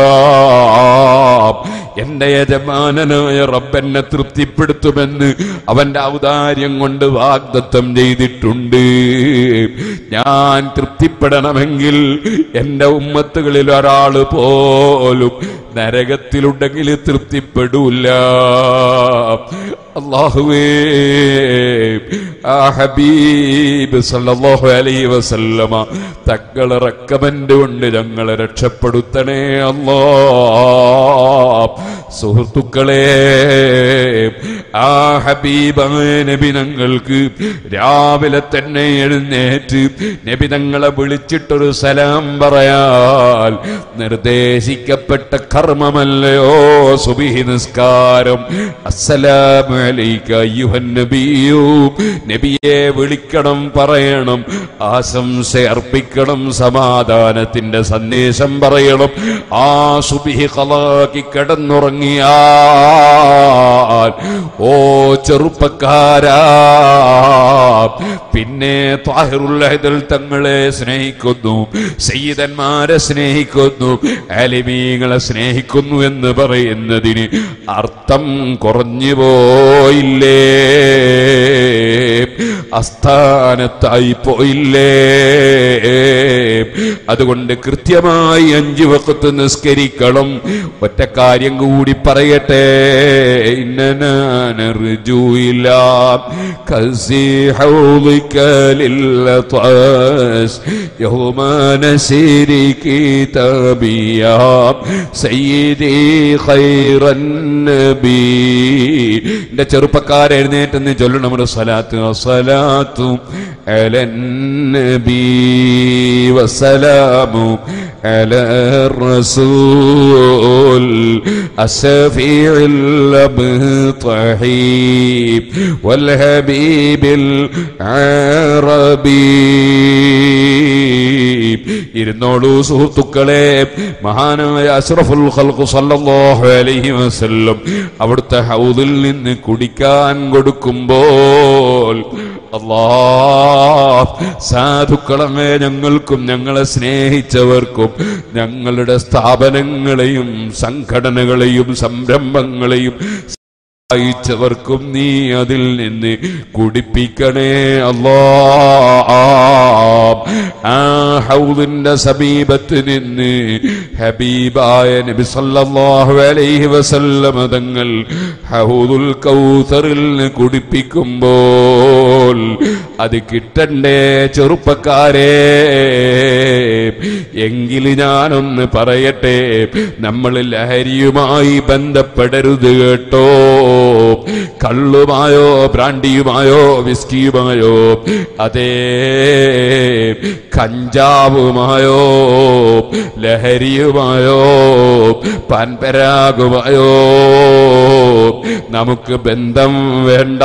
Speaker 1: എന്റെ യജമാനനായ റബ്ബെന്നെ തൃപ്തിപ്പെടുത്തുമെന്ന് അവന്റെ ഔദാര്യം കൊണ്ട് വാഗ്ദത്തം ചെയ്തിട്ടുണ്ട് ഞാൻ തൃപ്തിപ്പെടണമെങ്കിൽ എന്റെ ഉമ്മത്തുകളിൽ ഒരാള് പോലും നരകത്തിലുണ്ടെങ്കിൽ തൃപ്തിപ്പെടൂല അള്ളാഹുവേ ആ ഹബീബ് സല്ലല്ലാഹു അലൈഹി വസല്ലമ തങ്ങളെ റെക്കമെന്റ് കൊണ്ട് ഞങ്ങളെ രക്ഷപ്പെടുത്തണേ അല്ലാ സുഹൃത്തുക്കളെ ആ ഹബീബായ നബി ഞങ്ങൾക്ക് രാവിലെ തന്നെ എഴുന്നേറ്റ് നബി തങ്ങളെ വിളിച്ചിട്ടൊരു സലാം പറയാൽ നിർദ്ദേശിക്കപ്പെട്ട കർമ്മമല്ലയോ സുബിഹി നിസ്കാരം അസ്സലാമു അലൈക അയ്യുഹൻ നബിയു നബിയെ വിളിക്കണം പറയണം ആശംസ അർപ്പിക്കണം സമാധാനത്തിന്റെ സന്ദേശം പറയണം ആ സുബിഹി കളാക്കി കിടന്നുറങ്ങിയാൽ ഓ ചെറുപ്പക്കാരാ പിന്നെ താഹിറുല്ലഹിദൽ തങ്ങളെ സ്നേഹിക്കുന്നു സയ്യിദന്മാരെ സ്നേഹിക്കുന്നു അലിമീങ്ങളെ സ്നേഹിക്കുന്നു എന്ന് പറയുന്നതിന് അർത്ഥം കുറഞ്ഞു പോയില്ലേ അസ്ഥാനത്തായി പോയില്ലേ അതുകൊണ്ട് കൃത്യമായി അഞ്ചു വക്കത്ത് നിസ്കരിക്കണം ഒറ്റ കാര്യം കൂടി പറയട്ടെ ഇന്നനാനർജൂയില്ല കസി ഹൗലിക്കലില്ലത്വാസ് യഹുമാനസിരി കിതാബിയാം സയ്യിദി ഖൈറൻ നബി എന്റെ ചെറുപ്പക്കാരെ എഴുന്നേറ്റെന്ന് ചൊല്ലണം ഒരു സ്വലാത്ത് സ്വലാത്തു അലൻ നബി വസ്സലാമു على الرسول الشفيع الأبطحي والحبيب العربي ഇരുന്നോളൂ സുഹൃത്തുക്കളെ മഹാനായ അഷ്റഫുൽ ഖൽഖു സല്ലല്ലാഹു അലൈഹി വസല്ലം അവിടുത്തെ ഹൗദിൽ നിന്ന് കുടിക്കാൻ കൊടുക്കുമ്പോൾ അല്ലാ സാധുക്കളമേ ഞങ്ങൾക്കും ഞങ്ങളെ സ്നേഹിച്ചവർക്കും ഞങ്ങളുടെ സ്ഥാപനങ്ങളെയും സംഘടനകളെയും സംരംഭങ്ങളെയും സഹായിച്ചവർക്കും നീ അതിൽ നിന്ന് കുടിപ്പിക്കണേ അല്ലാ ആ ഹൗദിന്റെ സമീപത്ത് നിന്ന് ഹബീബായ നബി സല്ലല്ലാഹു അലൈഹി വസല്ലമ തങ്ങൾ ഹൗദുൽ കൗസറിൽ നിന്ന് കുടിപ്പിക്കുമ്പോൾ അത് കിട്ടണ്ടേ ചെറുപ്പക്കാരെ എങ്കിൽ ഞാനൊന്ന് പറയട്ടെ നമ്മൾ ലഹരിയുമായി ബന്ധപ്പെടരുത് കേട്ടോ കള്ളുമായോ ബ്രാൻഡിയുമായോ വിസ്കിയുമായോ അതേ കഞ്ചാവുമായോ ലഹരിയുമായോ പാൻപരാഗുമായോ നമുക്ക് ബന്ധം വേണ്ട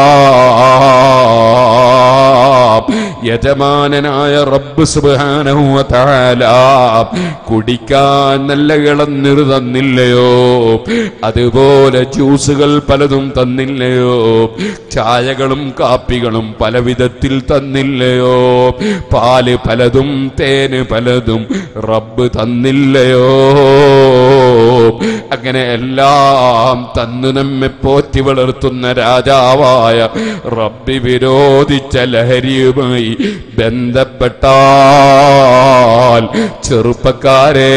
Speaker 1: യജമാനനായ റബ്ബ് സുബ്ഹാനഹു വ തആല കുടിക്കാൻ നല്ല ഇളന്നിറ് തന്നില്ലയോ അതുപോലെ ജ്യൂസുകൾ പലതും തന്നില്ലയോ ചായകളും കാപ്പികളും പല വിധത്തിൽ തന്നില്ലയോ പാല് പലതും തേന് പലതും റബ്ബ് തന്നില്ലയോ അങ്ങനെ എല്ലാം തന്നു നമ്മെ പോറ്റി വളർത്തുന്ന രാജാവായ റബ്ബി വിരോധിച്ച ലഹരിയുമായി ബന്ധപ്പെട്ടാൽ ചെറുപ്പക്കാരെ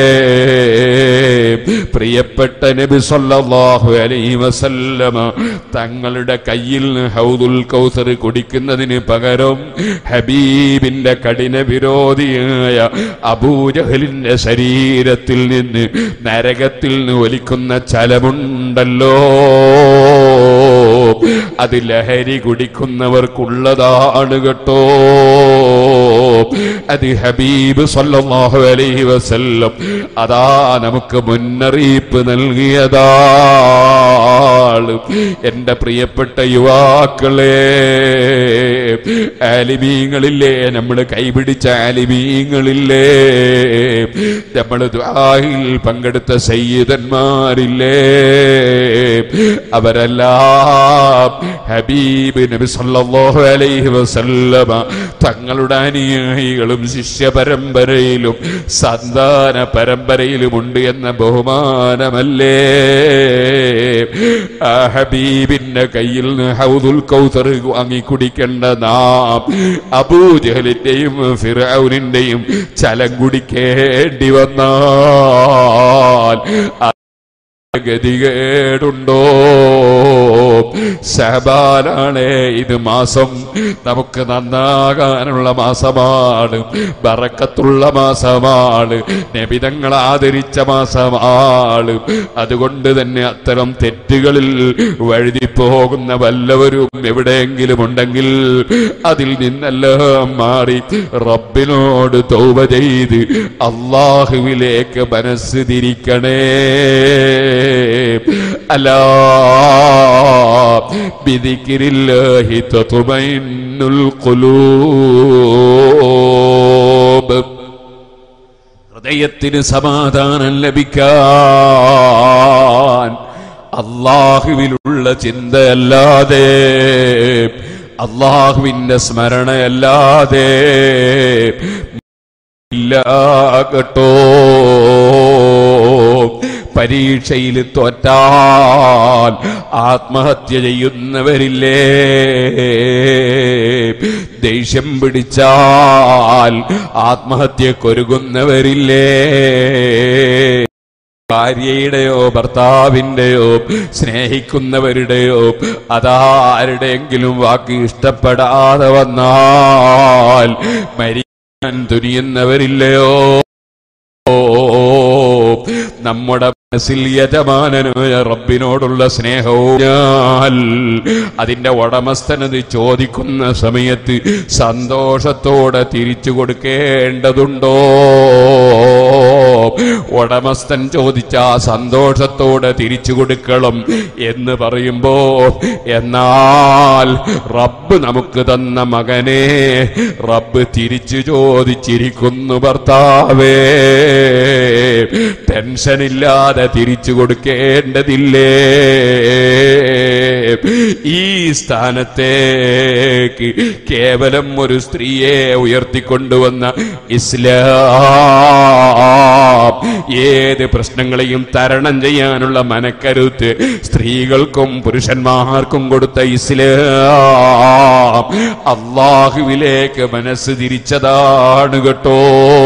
Speaker 1: പ്രിയപ്പെട്ട നബി സല്ലല്ലാഹു അലൈഹി വസല്ലമ തങ്ങളുടെ കയ്യിൽ നിന്ന് ഹൗദുൽ കൗസർ കുടിക്കുന്നതിന് പകരം ഹബീബിന്റെ കഠിന വിരോധിയായ അബൂജഹലിന്റെ ശരീരത്തിൽ നിന്ന് നരകത്തിൽ നിന്ന് ഒലിക്കുന്ന ചലമുണ്ടല്ലോ അത് ലഹരി കുടിക്കുന്നവർക്കുള്ളതാണ് കേട്ടോ അത് ഹബീബ് സല്ലല്ലാഹു അലൈഹി വസല്ലം അതാ നമുക്ക് മുന്നറിയിപ്പ് നൽകിയതാണ് എന്റെ പ്രിയപ്പെട്ട യുവാക്കളെ ആലിമീങ്ങളില്ലേ നമ്മൾ കൈപിടിച്ച ആലിമീങ്ങളില്ലേ നമ്മൾ ദ്വാഹിൽ പങ്കെടുത്ത സയ്യിദന്മാരില്ലേ അവരെല്ലാം ഹബീബ് നബി സല്ലല്ലാഹു അലൈഹി വസല്ലമ തങ്ങളുടെ അനുയായികളും ശിഷ്യ പരമ്പരയിലും സന്താന പരമ്പരയിലുമുണ്ട് എന്ന ബഹുമാനമല്ലേ ആ ഹബീബിന്റെ കയ്യിൽ നിന്ന് ഹൗദുൽ കൗസർ വാങ്ങി കുടിക്കേണ്ട നാം അബൂജഹലിന്റെയും ഫിറൌനിന്റെയും ചലം കുടിക്കേണ്ടി വന്നാൽ ഗതികേടുണ്ടോ ശബാനാണ് ഇത് മാസം നമുക്ക് നന്നാകാനുള്ള മാസമാണ് ബറക്കത്തുള്ള മാസമാണ് നബിതങ്ങൾ ആദരിച്ച മാസമാണ് അതുകൊണ്ട് തന്നെ അത്തരം തെറ്റുകളിൽ വഴുതി പോകുന്ന വല്ലവരും എവിടെയെങ്കിലും ഉണ്ടെങ്കിൽ അതിൽ നിന്നെല്ലാം മാറി റബ്ബിനോട് തൗബ ചെയ്ത് അള്ളാഹുവിലേക്ക് മനസ്സ് തിരിക്കണേ അലാ ബിദിക്രില്ലാഹി തത്മഇന്നുൽ ഖുലൂബ് ഹൃദയത്തിന് സമാധാനം ലഭിക്കാൻ അള്ളാഹുവിലുള്ള ചിന്തയല്ലാതെ അള്ളാഹുവിന്റെ സ്മരണയല്ലാതെ ഇല്ല കേട്ടോ പരീക്ഷയിൽ തോറ്റാൽ ആത്മഹത്യ ചെയ്യുന്നവരില്ലേ ദേഷ്യം പിടിച്ചാൽ ആത്മഹത്യ കൊരുകുന്നവരില്ലേ ഭാര്യയുടെയോ ഭർത്താവിന്റെയോ സ്നേഹിക്കുന്നവരുടെയോ അതാരുടെയെങ്കിലും വാക്ക് ഇഷ്ടപ്പെടാതെ വന്നാൽ മരിക്കാൻ തുനിയുന്നവരില്ലയോ നമ്മുടെ മനസ്സിൽ യജമാനനായ റബ്ബിനോടുള്ള സ്നേഹവും ഞാൻ അതിന്റെ ഉടമസ്ഥനത് ചോദിക്കുന്ന സമയത്ത് സന്തോഷത്തോടെ തിരിച്ചു കൊടുക്കേണ്ടതുണ്ടോ ഉടമസ്ഥൻ ചോദിച്ച ആ സന്തോഷത്തോടെ തിരിച്ചു കൊടുക്കണം എന്ന് പറയുമ്പോ എന്നാൽ റബ്ബ് നമുക്ക് തന്ന മകനെ റബ്ബ് തിരിച്ചു ചോദിച്ചിരിക്കുന്നു ഭർത്താവേ ടെൻഷനില്ലാതെ തിരിച്ചു കൊടുക്കേണ്ടതില്ലേ ഈ സ്ഥാനത്തേക്ക് കേവലം ഒരു സ്ത്രീയെ ഉയർത്തിക്കൊണ്ടുവന്ന ഇസ്ലാം ഏത് പ്രശ്നങ്ങളെയും തരണം ചെയ്യാനുള്ള മനക്കരുത്ത് സ്ത്രീകൾക്കും പുരുഷന്മാർക്കും കൊടുത്ത ഇസ്ലാം അള്ളാഹുവിലേക്ക് മനസ്സ് തിരിച്ചതാണ് കേട്ടോ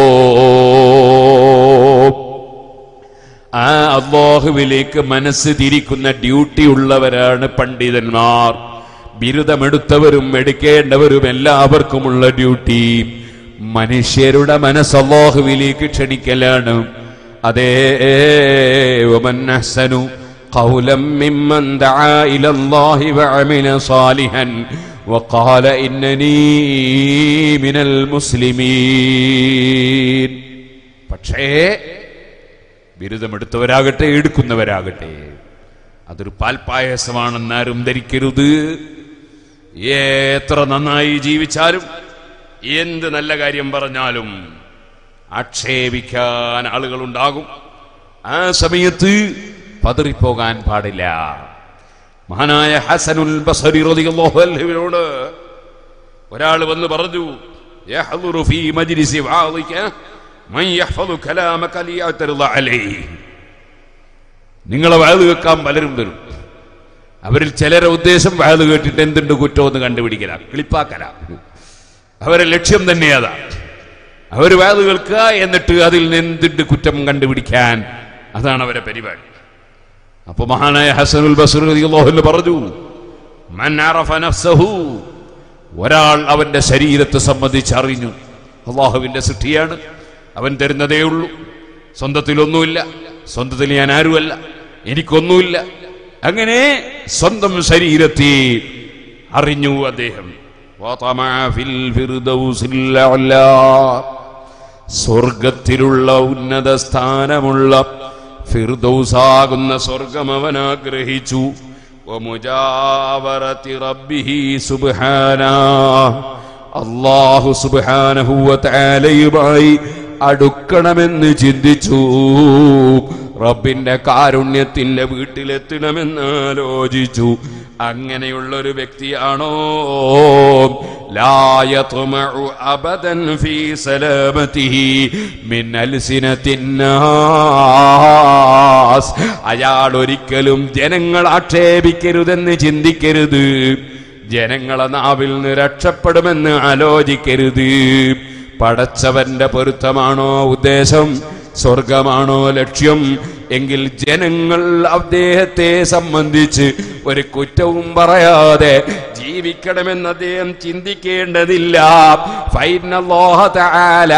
Speaker 1: ആ അള്ളാഹുവിലേക്ക് മനസ്സ് തിരിക്കുന്ന ഡ്യൂട്ടി ഉള്ളവരാണ് പണ്ഡിതന്മാർ ബിരുദമെടുത്തവരും എടുക്കേണ്ടവരും എല്ലാവർക്കുമുള്ള ഡ്യൂട്ടി മനുഷ്യരുടെ മനസ്സ് അള്ളാഹുവിലേക്ക് ക്ഷണിക്കലാണ് അതേ ومن أحسن قولا ممن دعا إلى الله وعمل صالحا وقال إنني من المسلمين പക്ഷേ ബിരുദമെടുത്തവരാകട്ടെ എടുക്കുന്നവരാകട്ടെ അതൊരു പാൽപായസമാണെന്ന് ആരും ധരിക്കരുത് എത്ര നന്നായി ജീവിച്ചാലും എന്ത് നല്ല കാര്യം പറഞ്ഞാലും ആക്ഷേപിക്കാൻ ആളുകളുണ്ടാകും ആ സമയത്ത് പതറിപ്പോകാൻ പാടില്ല മഹാനായ ഹസനുൽ ബസരി റളിയല്ലാഹു അൻഹുവിനോട് ഒരാൾ വന്ന് പറഞ്ഞു യഹ്ദുറു ഫീ മജ്ലിസി വാദിക മൻ യഹ്ഫദു കലാമക ലിയഅ്തറിദ അലൈഹി നിങ്ങളെ വയത് കേൾക്കാൻ പലരും വരും അവരിൽ ചിലരെ ഉദ്ദേശം വയത് കേട്ടിട്ട് എന്തുണ്ട് കുറ്റമെന്ന് കണ്ടുപിടിക്കല കിളിപ്പാക്കല അവരെ ലക്ഷ്യം തന്നെ അതാ അവർ വയത് കേൾക്കുക എന്നിട്ട് അതിൽ നിന്ന് എന്തുണ്ട് കുറ്റം കണ്ടുപിടിക്കാൻ അതാണ് അവരെ പരിപാടി അപ്പൊ മഹാനായ ഹസനുൽ ബസർ റളിയല്ലാഹു പറഞ്ഞു മൻ അറഫ നഫ്സഹു ഒരാൾ അവന്റെ ശരീരത്തെ സംബന്ധിച്ച് അറിഞ്ഞു അള്ളാഹുവിന്റെ സൃഷ്ടിയാണ് അവൻ തരുന്നതേ ഉള്ളൂ സ്വന്തത്തിലൊന്നുമില്ല സ്വന്തത്തിൽ ഞാൻ ആരുമല്ല എനിക്കൊന്നുമില്ല അങ്ങനെ സ്വന്തം ശരീരത്തെ അറിഞ്ഞു അദ്ദേഹം വതമഅ ഫിൽ ഫിർദൗസിൽ അഅ്ലാ. സ്വർഗത്തിലുള്ള ഉന്നത സ്ഥാനമുള്ള ഫിർദൗസാകുന്ന സ്വർഗം അവൻ ആഗ്രഹിച്ചു വമുജാവറത്തി റബ്ബിഹി സുബ്ഹാനാ. അല്ലാഹു സുബ്ഹാനഹു വതആലയുമായി അടുക്കണമെന്ന് ചിന്തിച്ചു റബ്ബിന്റെ കാരുണ്യത്തിന്റെ വീട്ടിലെത്തണമെന്ന് ആലോചിച്ചു അങ്ങനെയുള്ള ഒരു വ്യക്തിയാണോ ലായത്മഉ അബദൻ ഫീ സലാമതിഹി മിൻ അൽസിനത്തിന്നാസ് അയാൾ ഒരിക്കലും ജനങ്ങൾ ആക്ഷേപിക്കരുതെന്ന് ചിന്തിക്കരുത് ജനങ്ങളെ നാവിൽ നിന്ന് രക്ഷപ്പെടുമെന്ന് ആലോചിക്കരുത് പടച്ചവന്റെ പൊരുത്തമാണോ ഉദ്ദേശം സ്വർഗമാണോ ലക്ഷ്യം എങ്കിൽ ജനങ്ങൾ അദ്ദേഹത്തെ സംബന്ധിച്ച് ഒരു കുറ്റവും പറയാതെ ജീവിക്കണമെന്ന് അദ്ദേഹം ചിന്തിക്കേണ്ടതില്ല ഫൈനല്ലാഹ തആല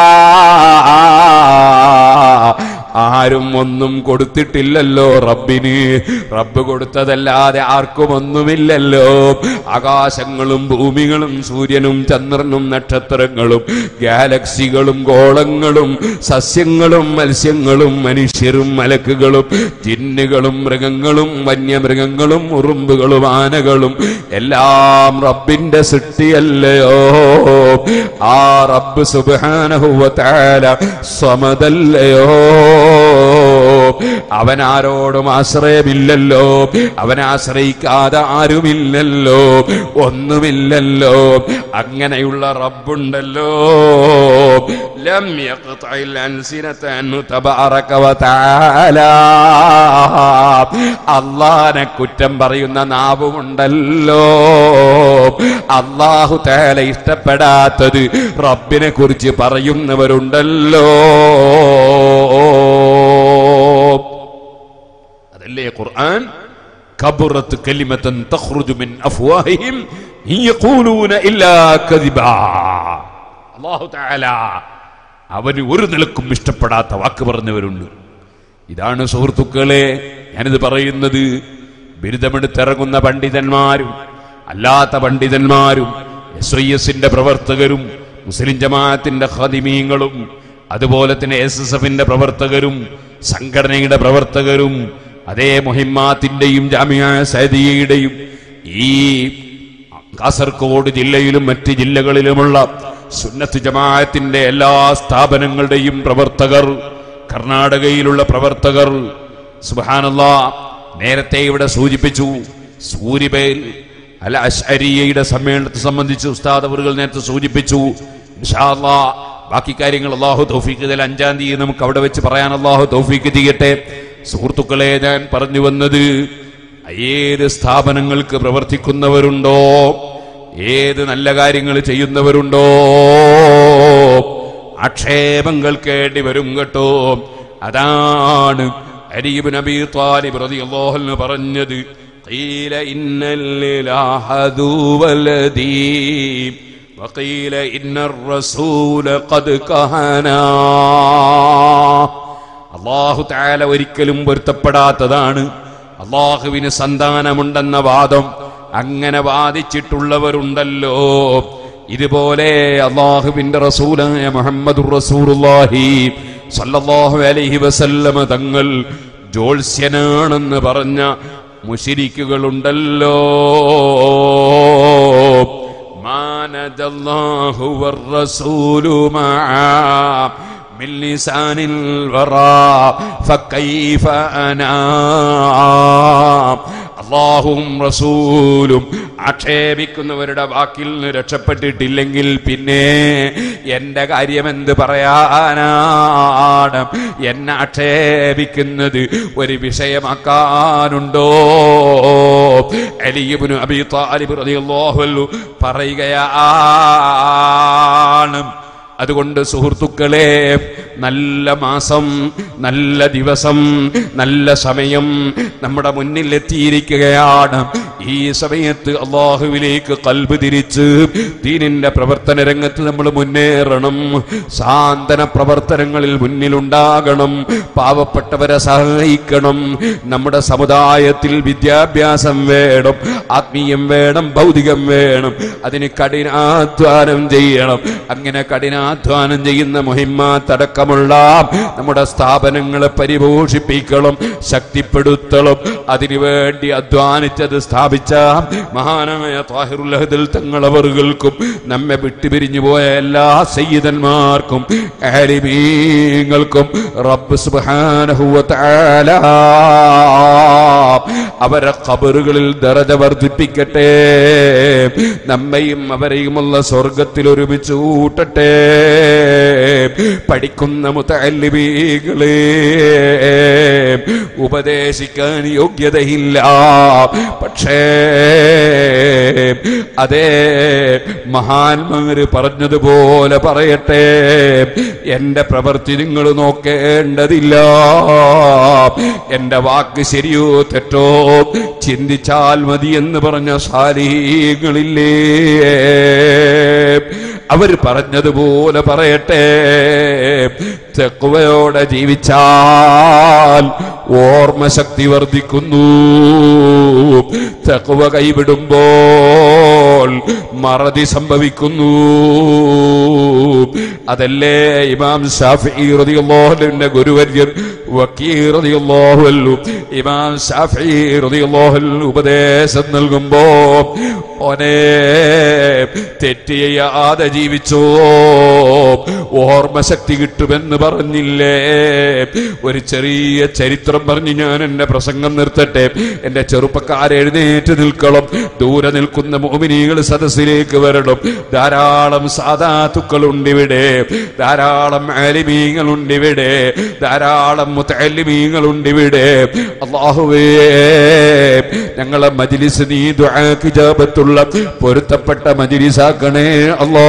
Speaker 1: ആരും ഒന്നും കൊടുത്തിട്ടില്ലല്ലോ റബ്ബിന് റബ്ബ് കൊടുത്തതല്ലാതെ ആർക്കും ഒന്നുമില്ലല്ലോ ആകാശങ്ങളും ഭൂമികളും സൂര്യനും ചന്ദ്രനും നക്ഷത്രങ്ങളും ഗാലക്സികളും ഗോളങ്ങളും സസ്യങ്ങളും മത്സ്യങ്ങളും മനുഷ്യരും മലക്കുകളും ജിന്നുകളും മൃഗങ്ങളും വന്യമൃഗങ്ങളും ഉറുമ്പുകളും ആനകളും എല്ലാം റബ്ബിന്റെ സൃഷ്ടിയല്ലയോ ആ റബ്ബ് സുബാനഹുവല സമതല്ലയോ അവൻ ആരോടും ആശ്രയമില്ലല്ലോ അവൻ ആശ്രയിക്കാതെ ആരുമില്ലല്ലോ ഒന്നുമില്ലല്ലോ അങ്ങനെയുള്ള റബ്ബുണ്ടല്ലോ ലം യഖ്തഇൽ അൻസിനത അൻഹു തബാറക വതആല അള്ളാനെ കുറ്റം പറയുന്ന നാവുമുണ്ടല്ലോ അള്ളാഹു തആല ഇഷ്ടപ്പെടാത്തത് റബ്ബിനെ കുറിച്ച് പറയുന്നവരുണ്ടല്ലോ അതല്ലേ ഖുർആൻ കബറത്ത് കലിമത്തൻ തഖ്റുജു മിൻ അഫ്വാഹിഹിം ഇൻ യഖൂലൂന ഇല്ലാ കദിബാ അല്ലാഹു തആല അവന് ഒരു നിലക്കും ഇഷ്ടപ്പെടാത്ത വാക്ക് പറഞ്ഞവരുണ്ട് ഇതാണ് സുഹൃത്തുക്കളെ ഞാനിത് പറയുന്നത് ബിരുദമെടുത്തിറങ്ങുന്ന പണ്ഡിതന്മാരും അല്ലാത്ത പണ്ഡിതന്മാരും എസ് ഐ എസിന്റെ പ്രവർത്തകരും മുസ്ലിം ജമാഅത്തിന്റെ ഖാദിമീങ്ങളും അതുപോലെ തന്നെ എസ് എസ് എഫിന്റെ പ്രവർത്തകരും സംഘടനയുടെ പ്രവർത്തകരും അതേ മുഹിമ്മാത്തിന്റെയും ജാമ്യ സൈദിയയുടെയും ഈ കാസർഗോഡ് ജില്ലയിലും മറ്റ് ജില്ലകളിലുമുള്ള സുന്നത്ത് ജമാഅത്തിന്റെ എല്ലാ സ്ഥാപനങ്ങളുടെയും പ്രവർത്തകർ കർണാടകയിലുള്ള പ്രവർത്തകർ സുബാനല്ല നേരത്തെ ഇവിടെ സൂചിപ്പിച്ചു സൂര്യബേൽ അല്ല അശ്അരിയയുടെ സമ്മേളനത്തെ സംബന്ധിച്ച് ഉസ്താദ് അവറുകൾ നേരത്തെ സൂചിപ്പിച്ചു ഇൻഷാ അല്ലാ ബാക്കി കാര്യങ്ങൾ അള്ളാഹു തൗഫീഖ് ഇതിൽ അഞ്ചാം തീയതി നമുക്ക് അവിടെ വെച്ച് പറയാൻ അള്ളാഹു തൗഫീഖ് ചെയ്യട്ടെ സുഹൃത്തുക്കളെ ഞാൻ പറഞ്ഞു വന്നത് ഏത് സ്ഥാപനങ്ങൾക്ക് പ്രവർത്തിക്കുന്നവരുണ്ടോ ഏത് നല്ല കാര്യങ്ങൾ ചെയ്യുന്നവരുണ്ടോ ആക്ഷേപങ്ങൾ കേണ്ടി വരും കേട്ടോ അതാണ് അരീബ് നബി താലിബ് റളിയല്ലാഹു അൻഹു പറഞ്ഞത് قيل إن الإله ذو ولدي وقيل إن الرسول قد كهنا അള്ളാഹു താല ഒരിക്കലും പൊരുത്തപ്പെടാത്തതാണ് അള്ളാഹുവിന് സന്താനമുണ്ടെന്ന വാദം അങ്ങനെ വാദിച്ചിട്ടുള്ളവരുണ്ടല്ലോ ഇതുപോലെ അള്ളാഹുവിന്റെ റസൂലായ മുഹമ്മദ് റസൂലുള്ളാഹി സല്ലല്ലാഹു അലൈഹി വസല്ലമ തങ്ങൾ ജോത്സ്യനാണെന്ന് പറഞ്ഞ മുശിരിക്കുകളുണ്ടല്ലോ മാനജല്ലാഹു വറസൂലു മആ من لسان الورى فكيف أنا അള്ളാഹും റസൂലും ആക്ഷേപിക്കുന്നവരുടെ വാക്കിൽ നിന്ന് രക്ഷപ്പെട്ടിട്ടില്ലെങ്കിൽ പിന്നെ എന്റെ കാര്യം എന്ത് പറയാനാണ് എന്നെ ആക്ഷേപിക്കുന്നത് ഒരു വിഷയമാക്കാനുണ്ടോ അലിബിന് അബി താലിബ് റളിയല്ലാഹു അൻഹു പറയുകയാണ് അതുകൊണ്ട് സുഹൃത്തുക്കളെ നല്ല മാസം നല്ല ദിവസം നല്ല സമയം നമ്മുടെ മുന്നിൽ എത്തിയിരിക്കുകയാണ് ഈ സമയത്ത് അള്ളാഹുവിലേക്ക് കൽബ് തിരിച്ച് ദീനിന്റെ പ്രവർത്തന രംഗത്ത് നമ്മൾ മുന്നേറണം സാന്ത്വന പ്രവർത്തനങ്ങളിൽ മുന്നിലുണ്ടാകണം പാവപ്പെട്ടവരെ സഹായിക്കണം നമ്മുടെ സമുദായത്തിൽ വിദ്യാഭ്യാസം വേണം ആത്മീയം വേണം ഭൗതികം വേണം അതിന് കഠിനാധ്വാനം ചെയ്യണം അങ്ങനെ കഠിനാധ്വാനം ചെയ്യുന്ന മുഹിമ്മത്തടക്കമുള്ള നമ്മുടെ സ്ഥാപനങ്ങളെ പരിപോഷിപ്പിക്കണം ശക്തിപ്പെടുത്തണം അതിനുവേണ്ടി അധ്വാനിച്ചത് സ്ഥാപിച്ച മഹാനായ താഹിറുൽ തങ്ങളവറുകൾക്കും നമ്മെ വിട്ടുപിരിഞ്ഞു പോയ എല്ലാ സയ്യിദന്മാർക്കും ആലിമീങ്ങൾക്കും റബ്ബ് സുബ്ഹാനഹു വ തആല അവരെ ഖബറുകളിൽ ദറജ വർദ്ധിപ്പിക്കട്ടെ നമ്മയും അവരെയുമുള്ള സ്വർഗത്തിൽ ഒരുമിച്ച് കൂട്ടട്ടെ പഠിക്കുന്ന മുത്തല്ലിബീകളെ ഉപദേശിക്കാൻ യോഗ്യതയില്ല പക്ഷേ അതേ മഹാന്മാര് പറഞ്ഞതുപോലെ പറയട്ടെ എന്റെ പ്രവൃത്തി നിങ്ങൾ നോക്കേണ്ടതില്ല എന്റെ വാക്ക് ശരിയോ തെറ്റോ ചിന്തിച്ചാൽ മതി എന്ന് പറഞ്ഞ സാരീകളില്ലേ അവർ പറഞ്ഞതുപോലെ പറയട്ടെ തെക്കുവയോടെ ജീവിച്ചാൽ ഓർമ്മശക്തി വർദ്ധിക്കുന്നു തെക്കുവ കൈവിടുമ്പോൾ മറതി സംഭവിക്കുന്നു അതല്ലേ ഇമാം ഷാഫി റളിയല്ലാഹുവിന്റെ ഗുരുവര്യർ വക്കീർ റളിയല്ലാഹു അൻഹു ഇമാം ഷാഫി റളിയല്ലാഹു അൻഹു ഉപദേശം നൽകുമ്പോ ഓനെ തെറ്റ് ചെയ്യാതെ ജീവിച്ചോ ഓർമ്മശക്തി കിട്ടുമെന്ന് പറഞ്ഞില്ലേ ഒരു ചെറിയ ചരിത്രം പറഞ്ഞ് ഞാൻ എന്റെ പ്രസംഗം നിർത്തട്ടെ എന്റെ ചെറുപ്പക്കാരെ എഴുന്നേറ്റ് നിൽക്കണം ദൂരെ നിൽക്കുന്ന മോമിനികൾ സദസ്സിലേക്ക് വരണം ധാരാളം സാധാത്തുക്കളുണ്ട് ഇവിടെ ധാരാളം ആലിമീങ്ങളുണ്ട് ഇവിടെ ധാരാളം മുത്തലിമീങ്ങളുണ്ട് ഇവിടെ അള്ളാഹുവേ ഞങ്ങളെ മജിലിസ് നീ ദുആക്ക് ഇജാബത്തുള്ള പൊരുത്തപ്പെട്ട മജിലിസാക്കണേ അല്ലാ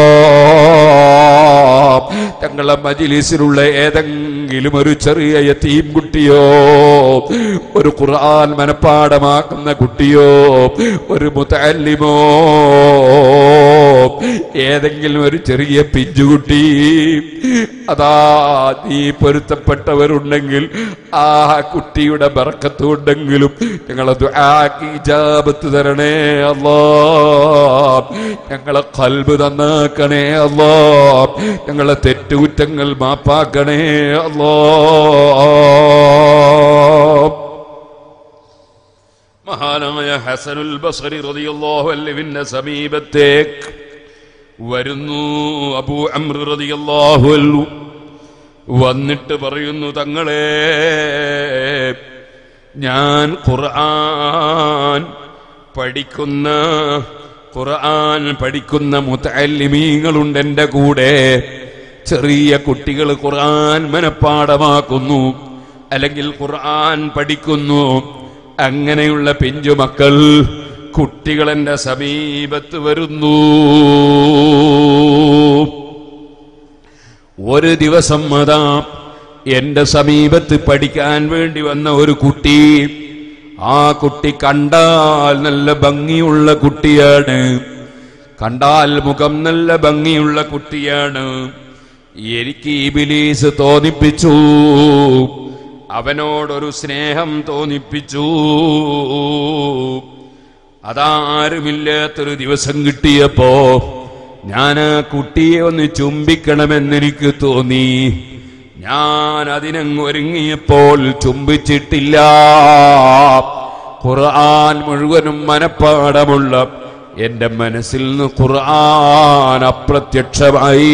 Speaker 1: ഞങ്ങളെ മജിലിസിലുള്ള ഏതെങ്കിലും ഒരു ചെറിയ യതീം കുട്ടിയോ ഒരു ഖുർആൻ മനപ്പാടമാക്കുന്ന കുട്ടിയോ ഒരു മുത്തല്ലിമോ ഏതെങ്കിലും ഒരു ചെറിയ പിഞ്ചുകുട്ടി അതാ നീ പൊരുത്തപ്പെട്ടവരുണ്ടെങ്കിൽ ആ കുട്ടിയുടെ ബർക്കത്ത് ഉണ്ടെങ്കിലും ഞങ്ങളെ ദുആക്ക് ഇജാബത്ത് തരണേ അല്ലാ ഞങ്ങളെ കൽബ് നന്നാക്കണേ അല്ലാ ഞങ്ങളെ തെറ്റുകുറ്റങ്ങൾ മാപ്പാക്കണേ അല്ലാ മഹാനായ ഹസനുൽ ബസറി റളിയല്ലാഹു അൻഹുവിന്റെ സമീപത്തേക്ക് വരുന്നു അബൂ അംർ റളിയല്ലാഹു അൻഹു വന്നിട്ട് പറയുന്നു തങ്ങളെ ഞാൻ ഖുർആൻ പഠിക്കുന്ന ഖുർആൻ പഠിക്കുന്ന മുത്തല്ലിമീങ്ങളുണ്ട് എൻ്റെ കൂടെ ചെറിയ കുട്ടികൾ ഖുർആൻ മനഃപ്പാടമാക്കുന്നു അല്ലെങ്കിൽ ഖുർആൻ പഠിക്കുന്നു അങ്ങനെയുള്ള പിഞ്ചുമക്കൾ കുട്ടികൾ എൻ്റെ സമീപത്ത് വരുന്നു ഒരു ദിവസം അതാ എന്റെ സമീപത്ത് പഠിക്കാൻ വേണ്ടി വന്ന ഒരു കുട്ടി ആ കുട്ടി കണ്ടാൽ നല്ല ഭംഗിയുള്ള കുട്ടിയാണ് കണ്ടാൽ മുഖം നല്ല ഭംഗിയുള്ള കുട്ടിയാണ് എനിക്ക് ഈ ബിലീസ് തോന്നിപ്പിച്ചു അവനോടൊരു സ്നേഹം തോന്നിപ്പിച്ചു അതാരുമില്ലാത്തൊരു ദിവസം കിട്ടിയപ്പോ ഞാൻ ആ കുട്ടിയെ ഒന്ന് ചുംബിക്കണമെന്നെനിക്ക് തോന്നി ഞാൻ അതിനങ്ങ് ഒരുങ്ങിയപ്പോൾ ചുംബിച്ചിട്ടില്ല ഖുർആൻ മുഴുവനും മനപ്പാടമുള്ള എന്റെ മനസ്സിൽ നിന്ന് ഖുർആൻ അപ്രത്യക്ഷമായി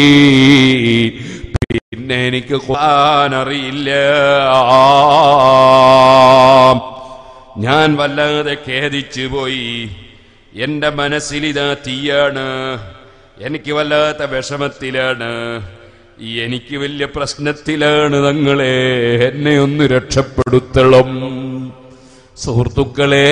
Speaker 1: പിന്നെ എനിക്ക് ഖുർആൻ അറിയില്ല ഞാൻ വല്ലാതെ ഖേദിച്ചു പോയി എന്റെ മനസ്സിലിതാ തീയാണ് എനിക്ക് വല്ലാത്ത വിഷമത്തിലാണ് എനിക്ക് വലിയ പ്രശ്നത്തിലാണ് തങ്ങളെ എന്നെ ഒന്ന് രക്ഷപ്പെടുത്തണം സുഹൃത്തുക്കളെ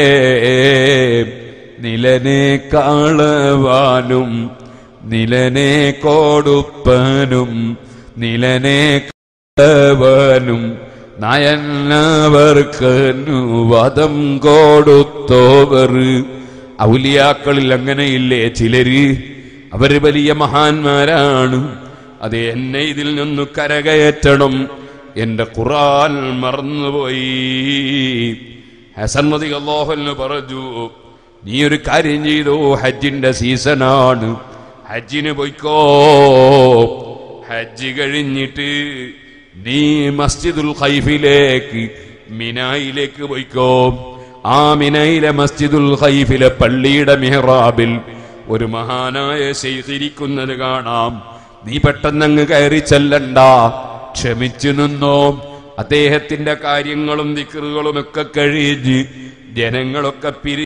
Speaker 1: നിലനെ കാളവാനും നിലനെ കോടുപ്പനും നിലനെ കാളവനും നയന്നവർക്ക് വധം കൊടുത്തോവർ ഔലിയാക്കളിൽ അങ്ങനെയില്ലേ ചിലര് അവര് വലിയ മഹാന്മാരാണ് അത് എന്നെ ഇതിൽ നിന്ന് കരകയറ്റണം എന്റെ ഖുറാൻ മറന്നുപോയി ഹസൻ മതി അള്ളാഹുലിന് പറഞ്ഞു നീ ഒരു കാര്യം ചെയ്തു ഹജ്ജിന്റെ സീസണാണ് ഹജ്ജിന് പോയിക്കോ ഹജ്ജ് കഴിഞ്ഞിട്ട് നീ മസ്ജിദുൽ ഖൈഫിലേക്ക് മിനായിലേക്ക് പോയിക്കോ ആ മിനയിലെ മസ്ജിദുൽ ഖൈഫിലെ പള്ളിയുടെ മിഹ്റാബിൽ ഒരു മഹാനായ ചെയ്തിരിക്കുന്നത് കാണാം നീ പെട്ടെന്നങ്ങ് കയറി ചെല്ലണ്ട ക്ഷമിച്ചു നിന്നോ അദ്ദേഹത്തിന്റെ കാര്യങ്ങളും ദിക്കറുകളും ഒക്കെ കഴിഞ്ഞ് ജനങ്ങളൊക്കെ പിരി